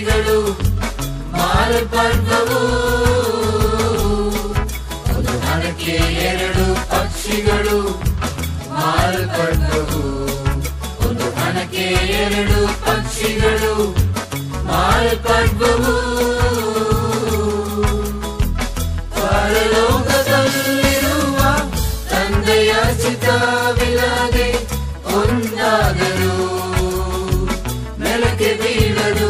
ಪಕ್ಷಿಗಳು ಮಾರಲ್ಪಟ್ಟವು ಒಂದು ಹಣಕ್ಕೆ ಎರಡು ಪಕ್ಷಿಗಳು ಮಾರಲ್ಪಟ್ಟವು ಒಂದು ಹಣಕ್ಕೆ ಎರಡು ಪಕ್ಷಿಗಳು ಮಾರಲ್ಪಟ್ಟವು ಪರಲೋಕದಲ್ಲಿರುವ ತಂದೆಯ ಚಿತ್ತವಿಲ್ಲದೆ ಒಂದಾದರೂ ನೆಲಕ್ಕೆ ಬೀಳದು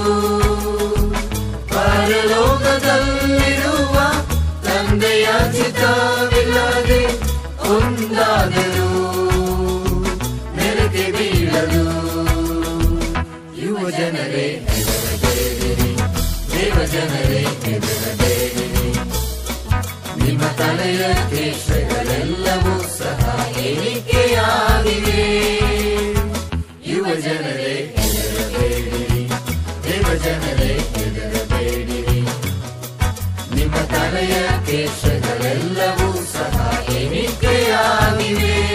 ಪರಲೋಕದಲ್ಲಿರುವ ತಂದೆಯ ಚಿತ್ತವಿಲ್ಲದೆ ಒಂದಾದರೂ ನೆಲಕ್ಕೆ ಬೀಳದು ಯುವ ಜನರೇ ಹೆದರಬೇಡಿರಿ ದೇವ ಜನರೇ ಹೆದರಬೇಡಿರಿ ನಿಮ್ಮ ತಲೆಯ ಕೇಶಗಳೆಲ್ಲವೂ ಸಹ ಏರಿಕೆಯಾಗಿವೆ ಯುವ ಜನರೇ ಹೆದರಬೇಡಿರಿ ದೇವ ಜನರೇ ಹೆದರಬೇಡಿರಿ ನಿಮ್ಮ ತಲೆಯ ಕೇಶಗಳೆಲ್ಲವೂ ಸಹ ಎಣಿಕೆಯಾಗಿವೆ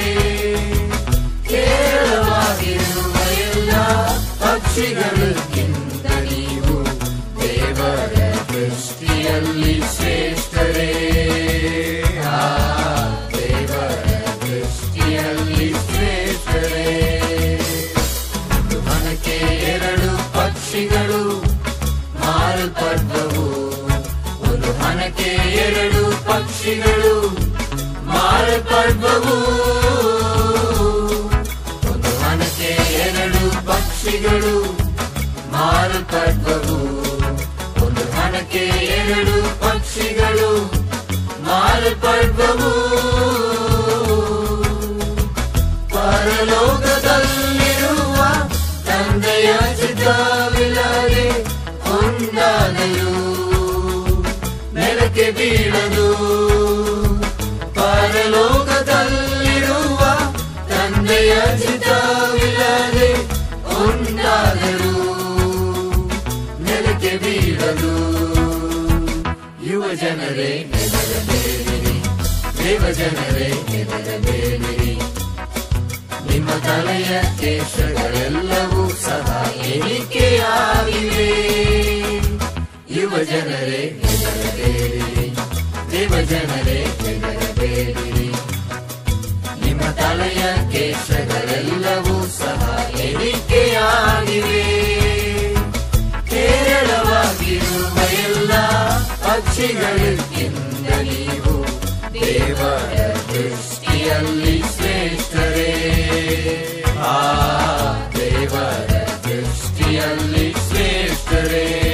ಕೇರಳವಾಗಿರುವ ಎಲ್ಲ ಪಕ್ಷಿಗಳಿಗಿಂತ ನೀವು ದೇವರ ದೃಷ್ಟಿಯಲ್ಲಿ ಶ್ರೇಷ್ಠರೇ ಆ, ದೇವರ ದೃಷ್ಟಿಯಲ್ಲಿ ಶ್ರೇಷ್ಠರೇ ಒಂದು ಮನಕ್ಕೆ ಎರಡು ಪಕ್ಷಿಗಳು ಮಾರಲ್ಪಟ್ಟವು ಒಂದು ಹಣಕ್ಕೆ ಎರಡು ಪಕ್ಷಿಗಳು ಮಾರಲ್ಪಟ್ಟವು ಒಂದು ಹಣಕ್ಕೆ ಎರಡು ಪಕ್ಷಿಗಳು ಮಾರಲ್ಪಟ್ಟವು ಒಂದು ಹಣಕ್ಕೆ ಎರಡು ಪಕ್ಷಿಗಳು ಮಾರಲ್ಪಟ್ಟವು ಪರಲೋಕದಲ್ಲಿರುವ ತಂದೆಯ ಚಿತ್ತವಿಲ್ಲದೆ ಒಂದಾದರೂ ನೆಲಕ್ಕೆ ಬೀಳದು ಪರಲೋಕದಲ್ಲಿರುವ ತಂದೆಯ ಚಿತ್ತವಿಲ್ಲದೆ ಒಂದಾದರೂ ನೆಲಕ್ಕೆ ಬೀಳದು ಯುವ ಜನರೇ ಹೆದರಬೇಡಿರಿ ದೇವ ಜನರೇ ಹೆದರಬೇಡಿರಿ ನಿಮ್ಮ ತಲೆಯ ಕೇಶಗಳೆಲ್ಲವೂ ಸಹ ಎಣಿಕೆಯಾಗಿವೆ ಯುವ ಜನರೇ ಹೆದರಬೇಡಿರಿ ದೇವ ಜನರೇ ಹೆದರಬೇಡಿರಿ ನಿಮ್ಮ ತಲೆಯ ಕೇಶಗಳೆಲ್ಲವೂ ಸಹ ಎಣಿಕೆಯಾಗಿವೆ ಕೇರಳವಾಗಿರುವ ಎಲ್ಲ ಪಕ್ಷಿಗಳಿಗಿಂತ ನೀವು ದೇವರ ದೃಷ್ಟಿಯಲ್ಲಿ ಶ್ರೇಷ್ಠರೇ ಆ ದೇವರ ದೃಷ್ಟಿಯಲ್ಲಿ ಶ್ರೇಷ್ಠರೇ